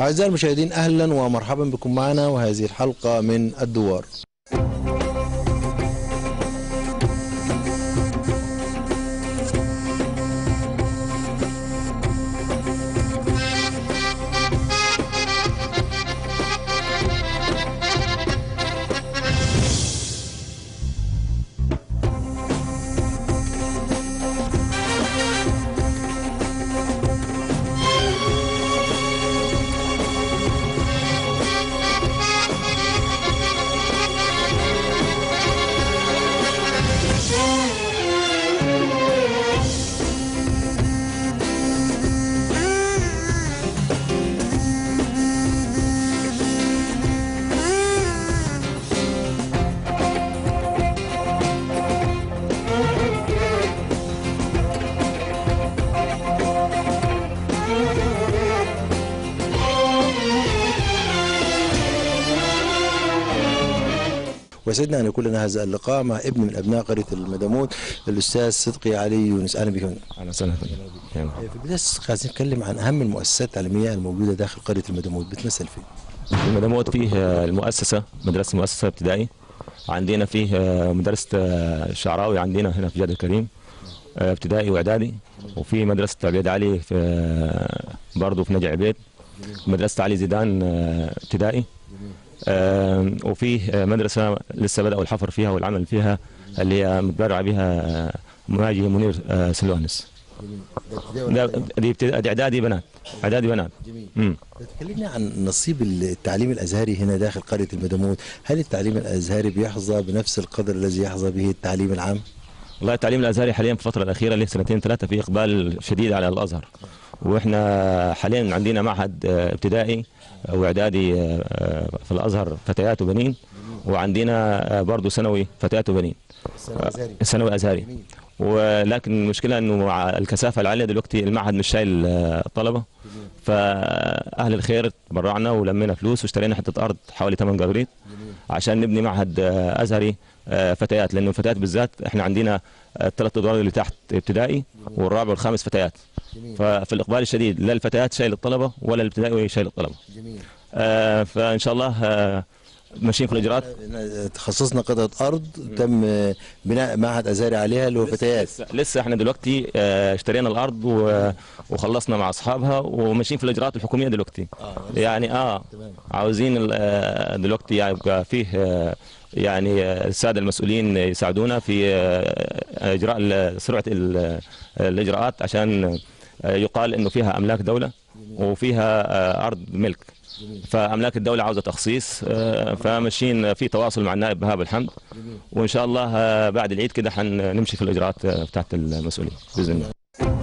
أعزائي المشاهدين أهلا ومرحبا بكم معنا وهذه الحلقة من الدوار ويسعدنا أن يكون لنا هذا اللقاء مع ابن من أبناء قرية المدموت الأستاذ صدقي علي يونس أهلا بك اهلا وسهلا فندم. يعني في البداية عايزين نتكلم عن أهم المؤسسات التعليمية الموجودة داخل قرية المدموت بتمثل فين؟ في المدموت فيه آه، المؤسسه مدرسه مؤسسه ابتدائي عندنا فيه آه، مدرسه آه، الشعراوي عندنا هنا في جاد الكريم آه، ابتدائي واعدادي وفي مدرسه عبيد علي في آه، برضه في نجع عبيد مدرسه علي زيدان آه، ابتدائي آه، وفيه آه، مدرسه لسه بداوا الحفر فيها والعمل فيها اللي هي متبرع بها آه، ماجي منير آه، سلوانس ده دي ابتدائي- دي اعدادي بنات اعدادي بنات جميل امم تكلمنا عن نصيب التعليم الازهري هنا داخل قريه المدموت، هل التعليم الازهري بيحظى بنفس القدر الذي يحظى به التعليم العام؟ والله التعليم الازهري حاليا في الفتره الاخيره له سنتين ثلاثه في اقبال شديد على الازهر واحنا حاليا عندنا معهد آه، ابتدائي واعدادي آه، آه، في الازهر فتيات وبنين وعندنا آه، برضه ثانوي فتيات وبنين ثانوي ازهري جميل. ولكن المشكله انه مع الكثافه العاليه دلوقتي المعهد مش شايل آه، طلبه فاهل الخير تبرعنا ولمينا فلوس واشترينا حته ارض حوالي 8 قراريط عشان نبني معهد آه، ازهري آه، فتيات لانه الفتيات بالذات احنا عندنا الثلاث ادوار اللي تحت ابتدائي والرابع والخامس فتيات جميل ففي الاقبال الشديد لا الفتيات شايل الطلبه ولا الابتدائي شايل الطلبه جميل آه، فان شاء الله آه، ماشيين في الاجراءات تخصصنا قطعه ارض تم بناء معهد ازهري عليها اللي هو فتيات لسه, لسه احنا دلوقتي آه، اشترينا الارض و- وخلصنا مع اصحابها وماشيين في الاجراءات الحكوميه دلوقتي يعني اه تمام. عاوزين ال- آه، دلوقتي يعني يبقى فيه آه، يعني آه، الساده المسؤولين يساعدونا في آه، اجراء ال- سرعه ال- الاجراءات عشان آه، يقال انه فيها املاك دوله وفيها آه، ارض ملك فاملاك الدوله عاوزه تخصيص آه، فماشيين في تواصل مع النائب بهاب الحمد وان شاء الله آه، بعد العيد كده حنمشي في الاجراءات آه، بتاعت المسؤولين باذن الله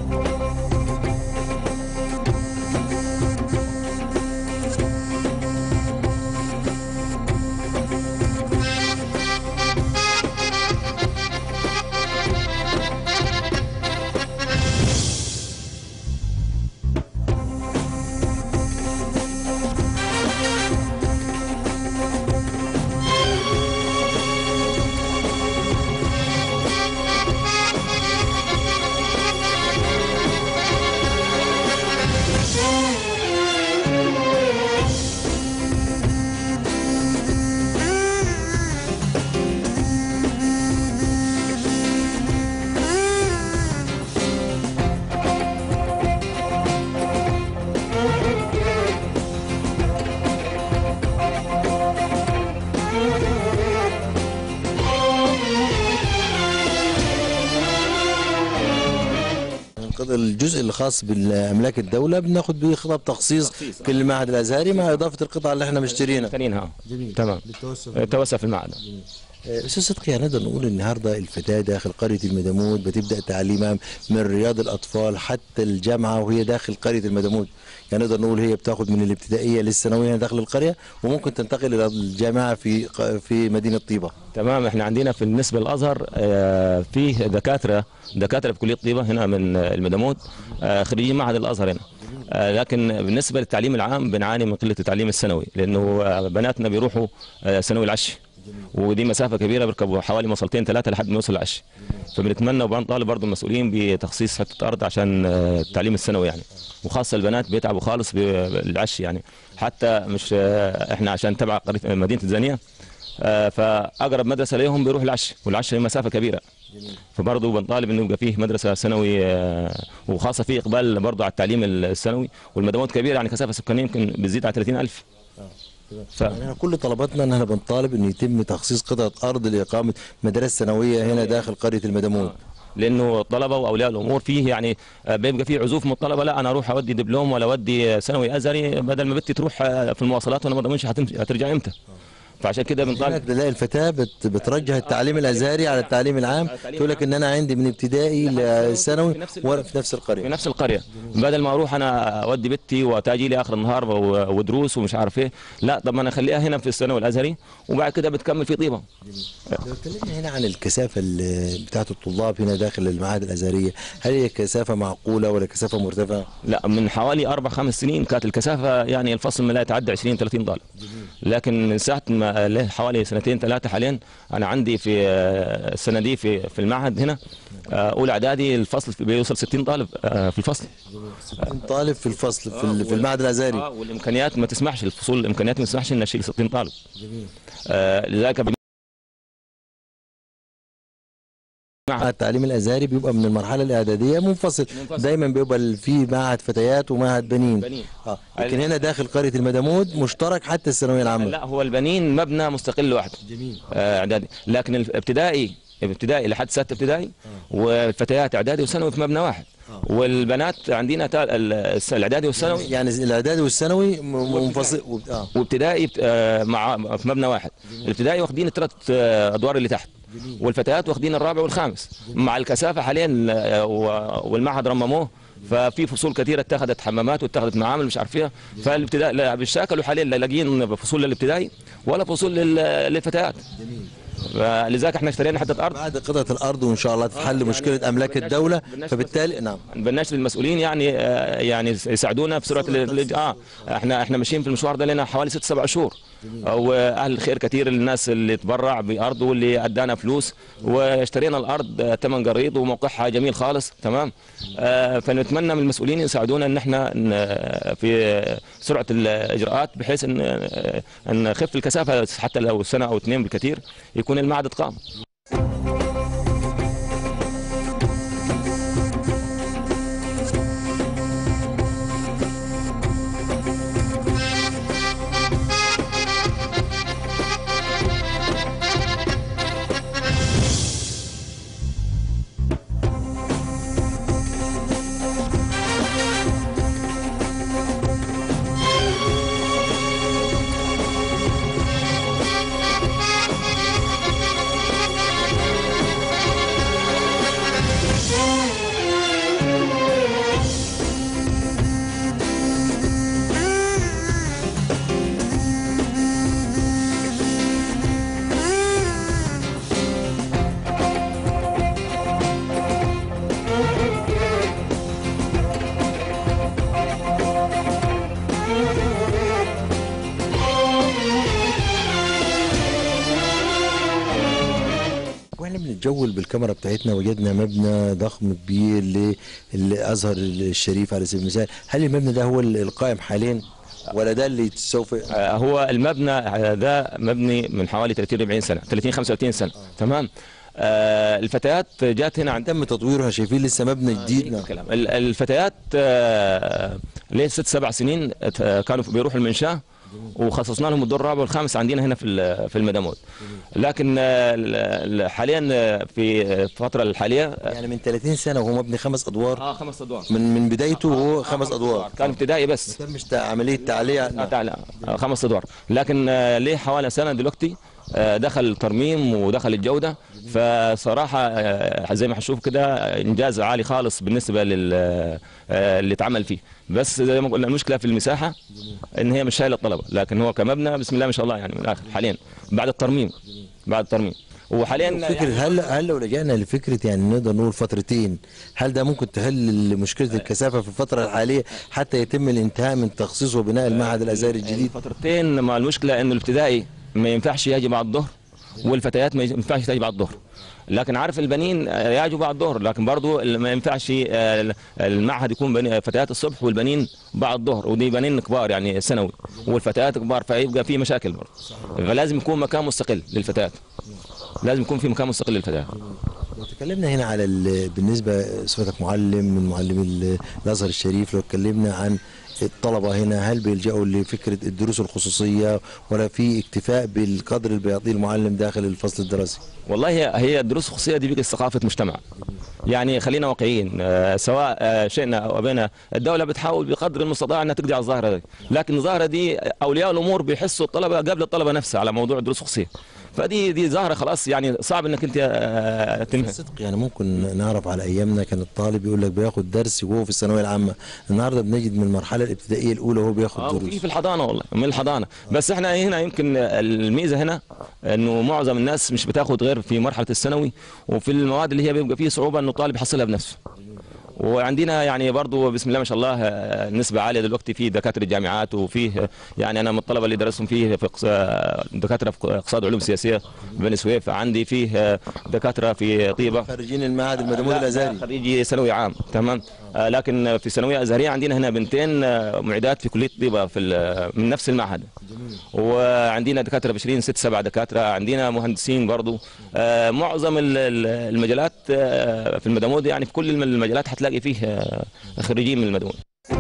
القطع- الجزء اللي خاص بالاملاك الدوله بناخد به خطاب تخصيص تخصيص. في المعهد الازهري مع اضافه القطع اللي احنا مشترينها ثانيينها جميل تمام آه، توسع في المعهد آه، استاذ صدقي نقدر نقول النهارده الفتاه داخل قريه المدمود بتبدا تعليمها من رياض الاطفال حتى الجامعه وهي داخل قريه المدمود يعني نقدر نقول هي بتاخد من الابتدائيه للثانويه داخل القريه وممكن تنتقل الى الجامعه في ق- في مدينه طيبه تمام احنا عندنا في بالنسبه للازهر آه، فيه دكاتره دكاتره في كليه طيبه هنا من آه، المدموت آه، خريجين معهد الازهر هنا آه، لكن بالنسبه للتعليم العام بنعاني من قله التعليم الثانوي لانه آه، بناتنا بيروحوا آه، ثانوي العشي ودي مسافه كبيره بيركبوا حوالي مواصلتين ثلاثه لحد ما يوصل العش فبنتمنى وبنطالب برضه المسؤولين بتخصيص حته ارض عشان آه، التعليم الثانوي يعني وخاصه البنات بيتعبوا خالص بالعش يعني حتى مش آه، احنا عشان تبع قرية- مدينه الزانيه آه، فاقرب مدرسه ليهم بيروح العش والعش هي مسافه كبيره فبرضه بنطالب انه يبقى فيه مدرسه ثانوي آه، وخاصه في اقبال برضه على التعليم الثانوي والمدامات كبيره يعني كثافه سكانيه يمكن بتزيد على 30000 ف... يعني احنا كل طلباتنا ان احنا بنطالب ان يتم تخصيص قطعه ارض لاقامه مدارس ثانويه هنا داخل قريه المدمود لانه الطلبه واولياء الامور فيه يعني آه، بيبقى فيه عزوف من الطلبه لا انا اروح اودي دبلوم ولا اودي آه، ثانوي ازهري بدل ما بنتي تروح آه، في المواصلات وانا ما ضمنش هتم- هترجع امتى فعشان كده هناك بنطالب بنلاقي الفتاه بت بترجح التعليم الازهري على التعليم العام تقول لك ان انا عندي من ابتدائي لثانوي في نفس وانا في نفس في القريه نفس القريه بدل ما اروح انا اودي بنتي وتاجي لي اخر النهار و- ودروس ومش عارف ايه لا طب ما انا اخليها هنا في الثانوي الازهري وبعد كده بتكمل في طيبه لو اتكلمنا هنا عن الكثافه ال- بتاعت الطلاب هنا داخل المعاهد الازهريه هل هي كثافه معقوله ولا كثافه مرتفعه؟ لا من حوالي اربع خمس سنين كانت الكثافه يعني الفصل ما لا يتعدى 20 30 طالب لكن من ساعه ما له حوالي سنتين ثلاثه حاليا انا عندي في آه، السنه دي في في المعهد هنا آه، اولى اعدادي الفصل في- بيوصل 60 طالب آه، في الفصل 60 طالب في الفصل في, ال- في المعهد الازهري اه والامكانيات ما تسمحش الفصول الامكانيات ما تسمحش ان اشيل 60 طالب آه، لذلك معهد التعليم الازهري بيبقى من المرحله الاعداديه منفصل منفصل. دايما بيبقى في معهد فتيات ومعهد بنين بنين. اه لكن هنا داخل قريه المدمود مشترك حتى الثانويه العامه لا هو البنين مبنى مستقل لوحده جميل آه، اعدادي لكن الابتدائي ابتدائي لحد سته ابتدائي والفتيات اعدادي وثانوي في مبنى واحد والبنات عندنا تا- ال- الس- الاعدادي والثانوي يعني الاعدادي والثانوي م- منفصل وب- اه وابتدائي بت- آه، مع في مبنى واحد الابتدائي واخدين الثلاث آه، ادوار اللي تحت والفتيات واخدين الرابع والخامس مع الكثافه حاليا آه، و- والمعهد رمموه ففي فصول كثيره اتخذت حمامات واتخذت معامل مش عارف فيها فالابتدائي لا بالشاكل حاليا لا لاقيين فصول للابتدائي ولا فصول لل- للفتيات فلذلك احنا اشترينا حته ارض بعد قطعه الارض وان شاء الله تتحل مشكله املاك الدوله فبالتالي نعم بناشد المسؤولين يعني آه، يعني يساعدونا في سرعه ال- ال- اه احنا احنا ماشيين في المشوار ده لنا حوالي ست سبع شهور واهل الخير كثير الناس اللي تبرع بارض واللي ادانا فلوس واشترينا الارض آه، ثمن قريض وموقعها جميل خالص تمام آه، فنتمنى من المسؤولين يساعدونا ان احنا ن- في سرعه الاجراءات بحيث ان آه، ان نخف الكثافه حتى لو سنه او اثنين بالكثير يكون المعهد اتقام واحنا بنتجول بالكاميرا بتاعتنا وجدنا مبنى ضخم كبير للازهر الشريف على سبيل المثال هل المبنى ده هو القائم حاليا ولا ده اللي سوف آه، هو المبنى آه، ده مبني من حوالي 30 40 سنه 30 35 سنه تمام آه، الفتيات جات هنا عند تم تطويرها شايفين لسه مبنى جديد نعم. الكلام ال- الفتيات آه، ليه ست سبع سنين آه، كانوا بيروحوا المنشاه وخصصنا لهم الدور الرابع والخامس عندنا هنا في ال- في المدامود لكن آه، ال- ال- حاليا آه، في الفتره الحاليه اه يعني من 30 سنه وهو مبني خمس ادوار آه، خمس ادوار من من بدايته وهو خمس ادوار كان ابتدائي بس ما تمش تع- عمليه تعليق آه، نعم. تعال آه، خمس ادوار لكن آه، ليه حوالي سنه دلوقتي آه، دخل ترميم ودخل الجوده فصراحه آه، زي ما هنشوف كده آه، انجاز عالي خالص بالنسبه لل آه، اللي اتعمل فيه بس زي ما قلنا المشكله في المساحه ان هي مش شايله الطلبه لكن هو كمبنى بسم الله ما شاء الله يعني من الاخر حاليا بعد الترميم بعد الترميم وحاليا فكرة هل هل لو لجأنا لفكرة يعني نقدر نقول فترتين هل ده ممكن تحل مشكلة الكثافة في الفترة الحالية حتى يتم الانتهاء من تخصيص وبناء المعهد الأزهري الجديد؟ فترتين ما المشكله انه الابتدائي ما ينفعش يجي بعد الظهر والفتيات ما ينفعش تجي بعد الظهر لكن عارف البنين آه، يجوا بعد الظهر لكن برضو ما ينفعش آه، المعهد يكون بني فتيات الصبح والبنين بعد الظهر ودي بنين كبار يعني ثانوي والفتيات كبار فيبقى في مشاكل برضه فلازم يكون مكان مستقل للفتيات لازم يكون في مكان مستقل للفتيات لو تكلمنا هنا على ال- بالنسبه صفتك معلم من معلمي ال- الازهر الشريف لو اتكلمنا عن الطلبه هنا هل بيلجأوا لفكره الدروس الخصوصيه ولا في اكتفاء بالقدر اللي بيعطيه المعلم داخل الفصل الدراسي؟ والله هي هي الدروس الخصوصيه دي بقت ثقافه مجتمع يعني خلينا واقعيين آه، سواء آه، شئنا او ابينا الدوله بتحاول بقدر المستطاع انها تقضي على الظاهره دي لكن الظاهره دي اولياء الامور بيحسوا الطلبه قبل الطلبه نفسها على موضوع الدروس الخصوصيه فدي دي ظاهره خلاص يعني صعب انك انت آه، تنهي صدق يعني ممكن نعرف على ايامنا كان الطالب يقول لك بياخد درس وهو في الثانويه العامه النهارده بنجد من المرحله الابتدائيه الاولى وهو بياخد اه دروس وفي في الحضانه والله من الحضانه بس احنا هنا يمكن الميزه هنا انه معظم الناس مش بتاخد غير في مرحله الثانوي وفي المواد اللي هي بيبقى فيه صعوبه انه الطالب يحصلها بنفسه وعندنا يعني برضو بسم الله ما شاء الله آه، نسبة عالية دلوقتي في دكاترة جامعات وفيه آه، يعني أنا من الطلبة اللي درسهم فيه في اقتص- آه، دكاترة في اقتصاد وعلوم سياسية بني سويف عندي فيه آه، دكاترة في طيبة خريجين المعهد المدمود لا، الازهري لا، خريجي ثانوي عام تمام آه، لكن في ثانويه ازهريه عندنا هنا بنتين آه، معيدات في كليه طيبه في ال- من نفس المعهد وعندنا دكاتره 20 ست سبع دكاتره عندنا مهندسين برضو آه، معظم ال- ال- المجالات آه، في المدمود يعني في كل الم- المجالات هتلاقي فيه آه، خريجين من المدمود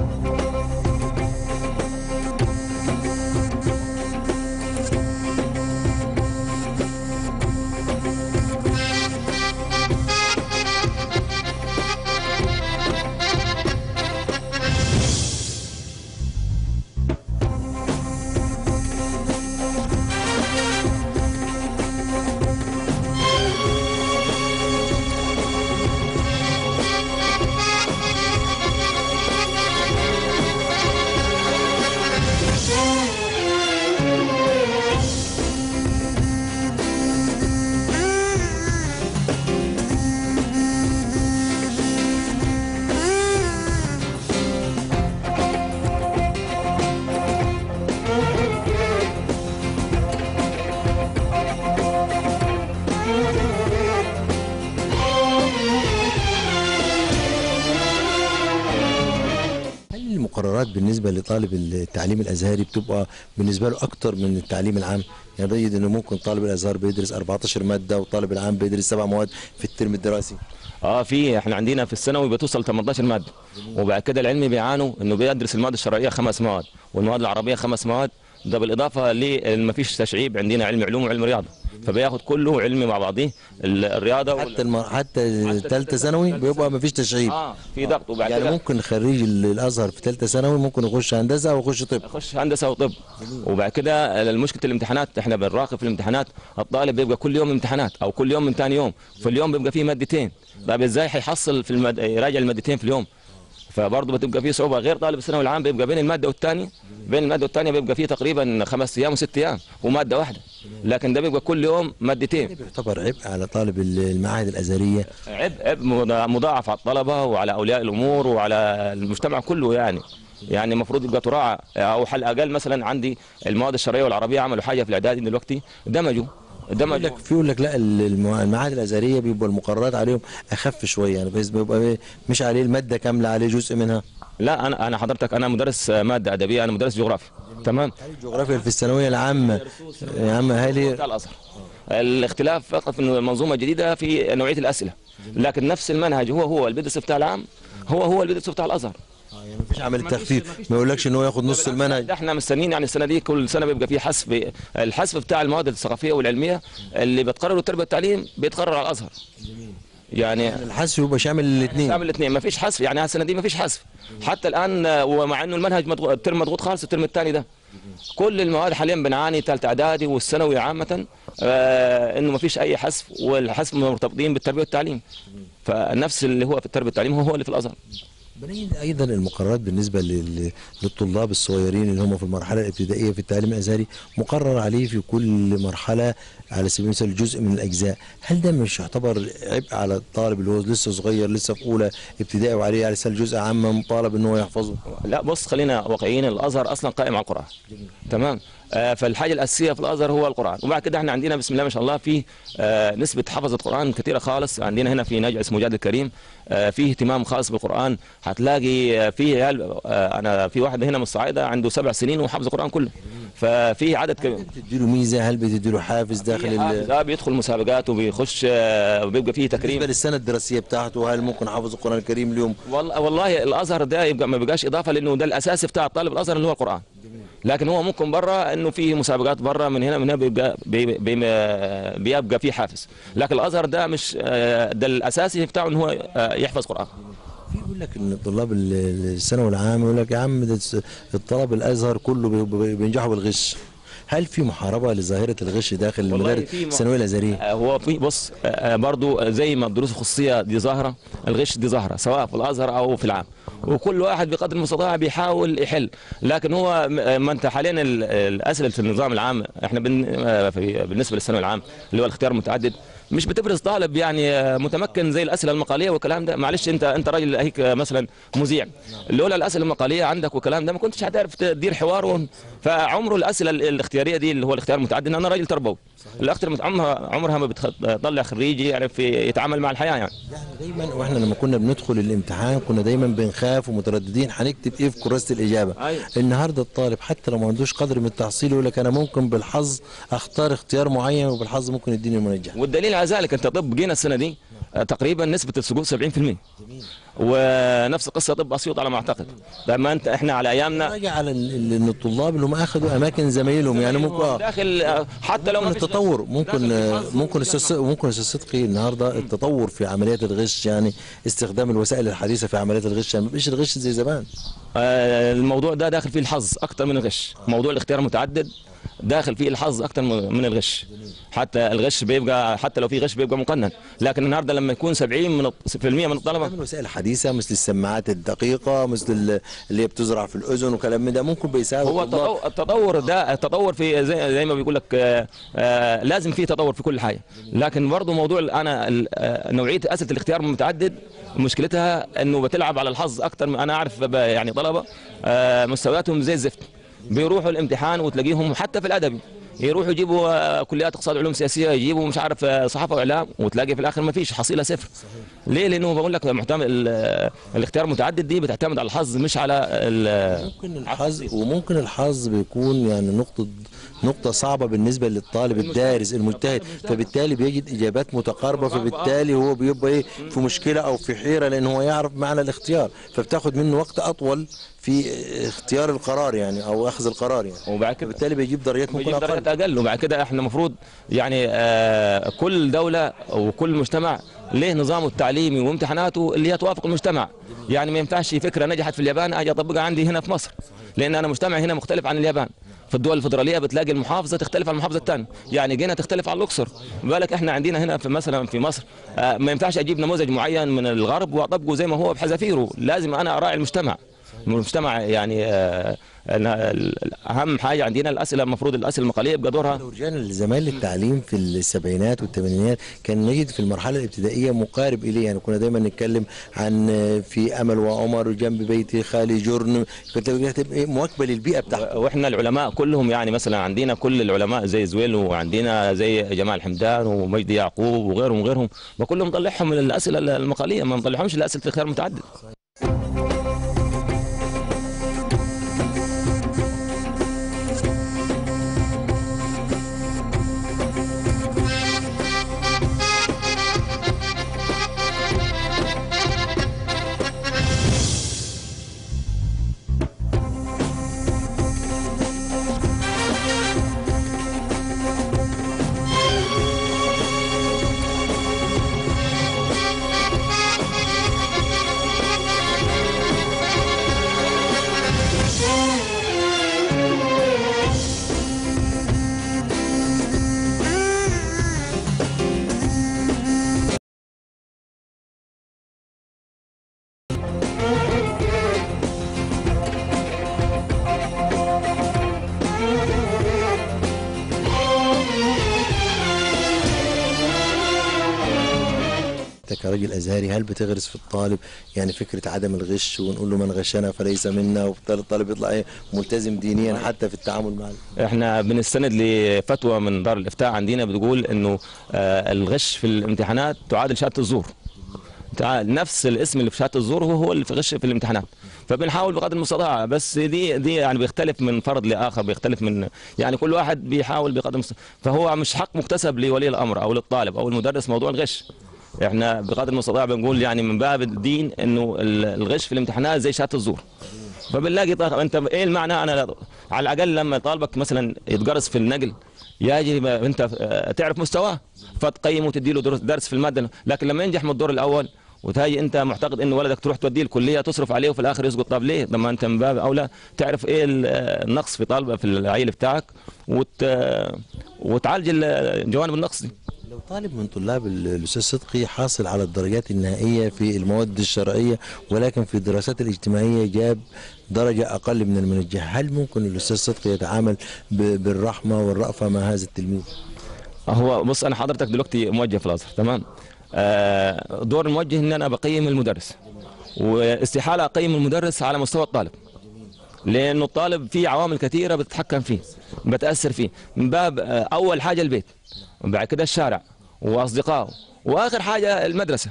هل المقررات بالنسبه لطالب التعليم الازهري بتبقى بالنسبه له اكتر من التعليم العام يعني بجد انه ممكن طالب الازهر بيدرس 14 ماده وطالب العام بيدرس سبع مواد في الترم الدراسي اه في احنا عندنا في الثانوي بتوصل 18 ماده وبعد كده العلمي بيعانوا انه بيدرس المواد الشرعيه خمس مواد والمواد العربيه خمس مواد ده بالاضافه لما فيش تشعيب عندنا علم علوم وعلم رياضه فبياخد كله علمي مع بعضيه ال- الرياضه وال- حتى المر... حتى ثالثه ثانوي بيبقى ما فيش تشعيب اه في ضغط وبعد يعني كده ممكن خريج ال- الازهر في ثالثه ثانوي ممكن يخش هندسه او يخش طب يخش هندسه وطب وبعد كده المشكله الامتحانات احنا بنراقب في الامتحانات الطالب بيبقى كل يوم امتحانات او كل يوم من ثاني يوم في اليوم بيبقى فيه مادتين طيب ازاي هيحصل في المد... يراجع المادتين في اليوم فبرضه بتبقى فيه صعوبه غير طالب الثانوي العام بيبقى بين الماده والثانيه بين الماده والثانيه بيبقى فيه تقريبا خمس ايام وست ايام وماده واحده لكن ده بيبقى كل يوم مادتين بيعتبر عبء على طالب ال- المعاهد الازهريه عبء عبء مضا- مضاعف على الطلبه وعلى اولياء الامور وعلى المجتمع كله يعني يعني المفروض يبقى تراعى او حل اقل مثلا عندي المواد الشرعيه والعربيه عملوا حاجه في الاعدادي دلوقتي دمجوا يقول دمجوا لك في يقول لك لا ال- المع- المعاهد الازهريه بيبقى المقررات عليهم اخف شويه يعني بس بيبقى مش عليه الماده كامله عليه جزء منها لا انا انا حضرتك انا مدرس ماده ادبيه انا مدرس جغرافيا تمام الجغرافيا في الثانويه العامه يا عم هالي بتاع الازهر الاختلاف فقط في إنه المنظومه الجديده في نوعيه الاسئله لكن نفس المنهج هو هو اللي بيدرس بتاع العام هو هو اللي بيدرس بتاع الازهر يعني مفيش عمل تخفيف ما يقولكش ان هو ياخد نص المنهج ده احنا مستنيين يعني السنه دي كل سنه بيبقى في حسب الحسب بتاع المواد الثقافيه والعلميه اللي بتقرره التربيه والتعليم بيتقرر على الازهر يعني الحذف يبقى شامل الاثنين تعمل الاثنين ما فيش حذف يعني السنه دي ما فيش حذف حتى الان آه، ومع انه المنهج مضغوط الترم مضغوط خالص الترم الثاني ده كل المواد حاليا بنعاني ثالثه اعدادي والثانوي عامه آه انه ما فيش اي حذف والحذف مرتبطين بالتربيه والتعليم فنفس اللي هو في التربيه والتعليم هو هو اللي في الازهر بنجد ايضا المقررات بالنسبه لل- للطلاب الصغيرين اللي هم في المرحله الابتدائيه في التعليم الازهري مقرر عليه في كل مرحله على سبيل المثال جزء من الاجزاء هل ده مش يعتبر عبء على الطالب اللي هو لسه صغير لسه في اولى ابتدائي وعليه على سبيل جزء عام مطالب ان هو يحفظه لا بص خلينا واقعيين الازهر اصلا قائم على القران تمام آه، فالحاجه الاساسيه في الازهر هو القران وبعد كده احنا عندنا بسم الله ما شاء الله في آه، نسبه حفظه قران كثيره خالص عندنا هنا في نجع اسمه جاد الكريم آه، فيه اهتمام خاص بالقران هتلاقي آه، فيه عيال آه، انا في واحد هنا من الصعايده عنده سبع سنين وحافظ القران كله ففي عدد كبير بتديله ميزه هل بتديله حافز داخل ال... ده بيدخل مسابقات وبيخش آه، وبيبقى فيه تكريم بالنسبه للسنه الدراسيه بتاعته هل ممكن حافظ القران الكريم اليوم والله والله الازهر ده يبقى ما بيبقاش اضافه لانه ده الاساسي بتاع طالب الازهر اللي هو القران لكن هو ممكن بره انه في مسابقات بره من هنا من هنا بيبقى بي- بي- بيبقى في حافز لكن الازهر ده مش آه، ده الاساسي بتاعه ان هو آه، يحفظ قران في يقول لك ان طلاب ال- الثانوي العام يقول لك يا عم ده الس- الطلب الازهر كله بي- بي- بينجحوا بالغش هل في محاربه لظاهره الغش داخل والله المدارس في م- الثانويه الازهريه آه، هو في بص آه، آه، برضو زي ما الدروس الخصوصيه دي ظاهره الغش دي ظاهره سواء في الازهر او في العام وكل واحد بقدر المستطاع بيحاول يحل لكن هو م- آه، ما انت حاليا ال- الاسئله في النظام العام احنا بن آه، في- بالنسبه للثانوي العام اللي هو الاختيار المتعدد مش بتبرز طالب يعني آه، متمكن زي الاسئله المقاليه والكلام ده معلش انت انت راجل هيك آه، مثلا مذيع لولا الاسئله المقاليه عندك والكلام ده ما كنتش هتعرف تدير حوار و... فعمره الاسئله ال- الاختياريه دي اللي هو الاختيار المتعدد انا راجل تربوي الاختيار المت- عمرها عمرها ما بتطلع خريج يعرف يتعامل مع الحياه يعني يعني دايما واحنا لما كنا بندخل الامتحان كنا دايما بنخاف ومترددين هنكتب ايه في كراسه الاجابه أيوة. النهارده الطالب حتى لو ما عندوش قدر من التحصيل يقول لك انا ممكن بالحظ اختار اختيار معين وبالحظ ممكن يديني المنجح والدليل على ذلك انت طب جينا السنه دي آه، تقريبا نسبه السقوط 70% ونفس القصه طب اسيوط على ما اعتقد لما انت احنا على ايامنا راجع على ال- ال- ان الطلاب اللي هم اخذوا اماكن زمايلهم يعني ممكن آه. داخل آه، حتى لو ممكن ما فيش التطور ممكن داخل في ممكن استاذ ممكن استاذ صدقي النهارده التطور في عمليات الغش يعني استخدام الوسائل الحديثه في عمليات الغش يعني ما بقاش الغش زي زمان آه، الموضوع ده داخل فيه الحظ اكتر من الغش موضوع الاختيار المتعدد داخل فيه الحظ اكتر من من الغش حتى الغش بيبقى حتى لو في غش بيبقى مقنن لكن النهارده لما يكون 70 من الط- في المية من الطلبه من وسائل حديثه مثل السماعات الدقيقه مثل ال- اللي هي بتزرع في الاذن وكلام من ده ممكن بيساعد هو الطلاب. التطور, التطور ده التطور في زي, زي ما بيقول لك آه، آه، لازم في تطور في كل حاجه لكن برضه موضوع ال- انا ال- آه، نوعيه اسئله الاختيار المتعدد مشكلتها انه بتلعب على الحظ اكتر من انا اعرف ب- يعني طلبه آه، مستوياتهم زي الزفت بيروحوا الامتحان وتلاقيهم حتى في الادبي يروحوا يجيبوا آه، كليات اقتصاد علوم سياسيه يجيبوا مش عارف آه، صحافه واعلام وتلاقي في الاخر ما فيش حصيله صفر ليه لانه بقول لك معتمد ال- الاختيار المتعدد دي بتعتمد على الحظ مش على ال- ممكن الحظ وممكن الحظ بيكون يعني نقطة نقطة صعبة بالنسبة للطالب الدارس المجتهد فبالتالي بيجد إجابات متقاربة فبالتالي هو بيبقى إيه في مشكلة أو في حيرة لأن هو يعرف معنى الاختيار فبتاخد منه وقت أطول في اختيار القرار يعني أو أخذ القرار يعني وبعد كده فبالتالي بيجيب درجات ممكن بيجيب أقل درجات اقل وبعد كده احنا المفروض يعني آه كل دوله وكل مجتمع له نظامه التعليمي وامتحاناته اللي هي توافق المجتمع يعني ما ينفعش فكره نجحت في اليابان اجي اطبقها عندي هنا في مصر لان انا مجتمع هنا مختلف عن اليابان في الدول الفدراليه بتلاقي المحافظه تختلف عن المحافظه الثانيه يعني جينا تختلف عن الاقصر بالك احنا عندنا هنا في مثلا في مصر آه ما ينفعش اجيب نموذج معين من الغرب واطبقه زي ما هو بحذافيره لازم انا اراعي المجتمع المجتمع يعني آه أنا- اهم حاجه عندنا الاسئله المفروض الاسئله المقاليه يبقى دورها لو رجعنا لزمان التعليم في السبعينات والثمانينات كان نجد في المرحلة الابتدائية مقارب إليه يعني كنا دايما نتكلم عن في أمل وعمر جنب بيتي خالي جرن كنت بتبقى مواكبة للبيئة بتاعته واحنا العلماء كلهم يعني مثلا عندنا كل العلماء زي زويل وعندنا زي جمال حمدان ومجدي يعقوب وغيرهم وغيرهم ما كلهم نطلعهم من الاسئله المقاليه ما نطلعهمش لاسئله الخيار المتعدد كراجل ازهري هل بتغرس في الطالب يعني فكره عدم الغش ونقول له من غشنا فليس منا وبالتالي الطالب يطلع ايه ملتزم دينيا حتى في التعامل مع ال- احنا بنستند لفتوى من دار الافتاء عندنا بتقول انه آه، الغش في الامتحانات تعادل شهاده الزور تع- نفس الاسم اللي في شهاده الزور هو هو اللي في غش في الامتحانات فبنحاول بقدر المستطاع بس دي دي يعني بيختلف من فرد لاخر بيختلف من يعني كل واحد بيحاول بقدر المستطاع فهو مش حق مكتسب لولي الامر او للطالب او المدرس موضوع الغش احنا بقدر المستطاع بنقول يعني من باب الدين انه ال- الغش في الامتحانات زي شهاده الزور فبنلاقي طيب انت ايه المعنى انا لا على الاقل لما طالبك مثلا يتجرس في النقل يجب انت آه، تعرف مستواه فتقيمه وتدي له درس- درس في الماده لكن لما ينجح من الدور الاول وتهي انت معتقد ان ولدك تروح توديه الكليه تصرف عليه وفي الاخر يسقط طب ليه؟ لما انت من باب اولى تعرف ايه ال- النقص في طالبه في العيل بتاعك وت... وتعالج ال- جوانب النقص دي لو طالب من طلاب ال- الاستاذ صدقي حاصل على الدرجات النهائيه في المواد الشرعيه ولكن في الدراسات الاجتماعيه جاب درجه اقل من المنجح هل ممكن الاستاذ صدقي يتعامل ب- بالرحمه والرأفه مع هذا التلميذ هو بص انا حضرتك دلوقتي موجه في الازهر تمام آه، دور الموجه ان انا بقيم المدرس واستحاله اقيم المدرس على مستوى الطالب لانه الطالب فيه عوامل كثيره بتتحكم فيه بتاثر فيه من باب آه، اول حاجه البيت وبعد كده الشارع واصدقائه واخر حاجه المدرسه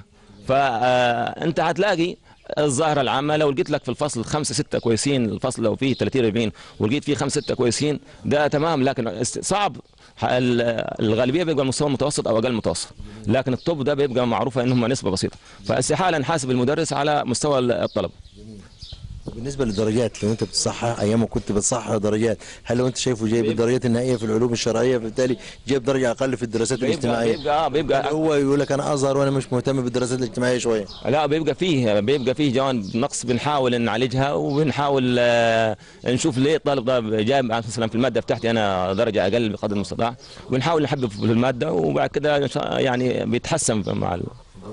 فانت هتلاقي الظاهره العامه لو لقيت لك في الفصل خمسه سته كويسين الفصل لو فيه 30 40 ولقيت فيه خمسه سته كويسين ده تمام لكن است- صعب ح- ال- الغالبيه بيبقى المستوى المتوسط او اقل متوسط لكن الطب ده بيبقى معروفه انهم نسبه بسيطه فاستحاله نحاسب المدرس على مستوى الطلب بالنسبه للدرجات لو انت بتصحح ايام ما كنت بتصحح درجات هل لو انت شايفه جايب الدرجات النهائيه في العلوم الشرعيه فبالتالي جايب درجه اقل في الدراسات بيبقى الاجتماعيه بيبقى آه، بيبقى هو يقول لك انا ازهر وانا مش مهتم بالدراسات الاجتماعيه شويه لا بيبقى فيه بيبقى فيه جوانب نقص بنحاول نعالجها وبنحاول آه، نشوف ليه الطالب ده جايب مثلا في الماده بتاعتي انا درجه اقل بقدر المستطاع ونحاول نحبب في الماده وبعد كده إن شاء- يعني بيتحسن مع ال...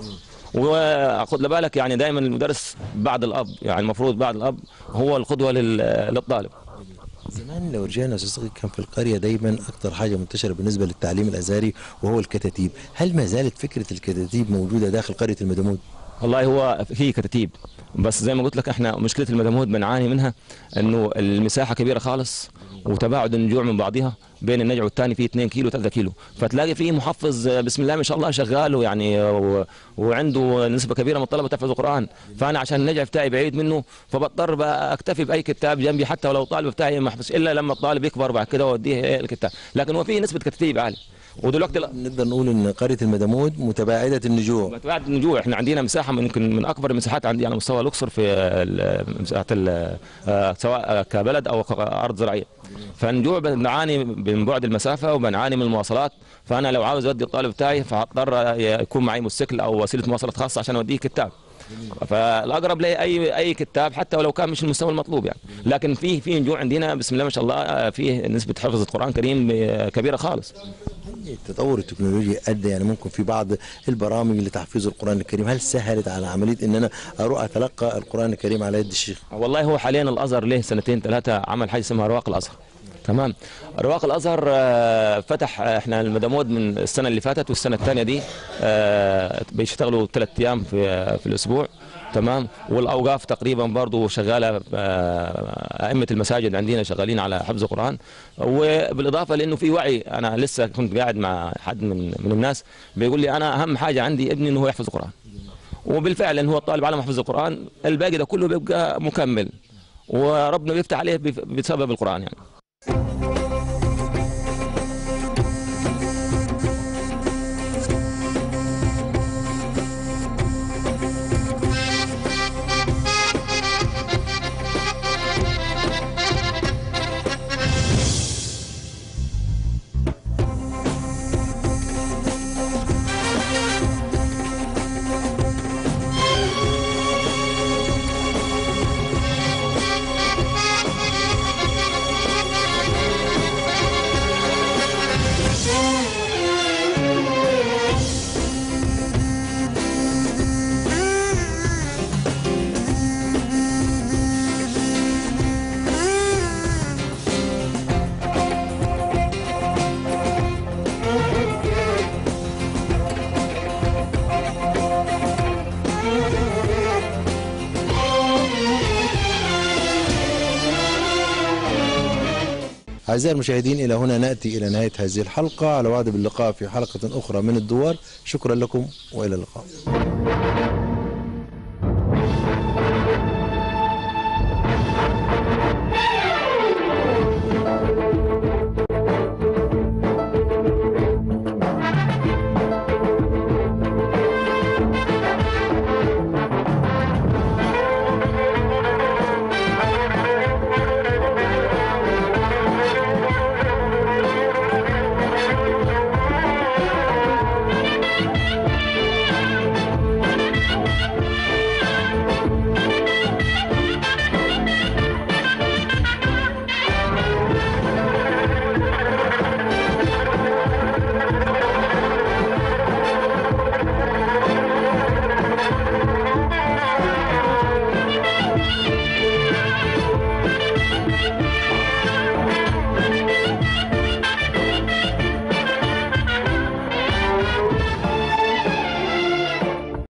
وخد بالك يعني دائما المدرس بعد الاب يعني المفروض بعد الاب هو القدوه لل... للطالب زمان لو رجعنا استاذ صديق كان في القريه دايما اكثر حاجه منتشره بالنسبه للتعليم الازهري وهو الكتاتيب هل ما زالت فكره الكتاتيب موجوده داخل قريه المدمود والله هو في كتاتيب بس زي ما قلت لك احنا مشكله المدمود بنعاني منها انه المساحه كبيره خالص وتباعد النجوع من بعضها بين النجع والثاني فيه 2 كيلو 3 كيلو فتلاقي فيه محفظ آه، بسم الله ما شاء الله شغال ويعني آه، و- وعنده نسبه كبيره من الطلبه تحفظ القران فانا عشان النجع بتاعي بعيد منه فبضطر بقى اكتفي باي كتاب جنبي حتى ولو الطالب بتاعي ما حفظش الا لما الطالب يكبر بعد كده واوديه إيه الكتاب لكن هو في نسبه كتاتيب عالي ودلوقتي لا- نقدر نقول ان قريه المدمود متباعده النجوع متباعد النجوع احنا عندنا مساحه من يمكن من اكبر المساحات عندي على مستوى الاقصر في ال- مساحه ال- آه، سواء كبلد او ارض زراعيه فالنجوع بنعاني من بعد المسافه وبنعاني من المواصلات فانا لو عاوز اودي الطالب بتاعي فهضطر يكون معي موتوسيكل او وسيله مواصلات خاصه عشان اوديه كتاب فالاقرب لي اي اي كتاب حتى ولو كان مش المستوى المطلوب يعني لكن في في نجوع عندنا بسم الله ما شاء الله آه، فيه نسبه حفظ القران الكريم آه، كبيره خالص التطور التكنولوجي ادى يعني ممكن في بعض البرامج لتحفيظ القران الكريم هل سهلت على عمليه ان انا اروح اتلقى القران الكريم على يد الشيخ والله هو حاليا الازهر له سنتين ثلاثه عمل حاجه اسمها رواق الازهر تمام رواق الازهر آه، فتح آه، احنا المدمود من السنه اللي فاتت والسنه الثانيه دي آه، بيشتغلوا ثلاث ايام في آه، في الاسبوع تمام والاوقاف تقريبا برضه شغاله آه، ائمه المساجد عندنا شغالين على حفظ القران وبالاضافه لانه في وعي انا لسه كنت قاعد مع حد من من الناس بيقول لي انا اهم حاجه عندي ابني انه هو يحفظ القران وبالفعل ان هو الطالب على ما حفظ القران الباقي ده كله بيبقى مكمل وربنا بيفتح عليه بف- بسبب القران يعني أعزائي المشاهدين إلى هنا نأتي إلى نهاية هذه الحلقة على وعد باللقاء في حلقة أخرى من الدوار شكرا لكم وإلى اللقاء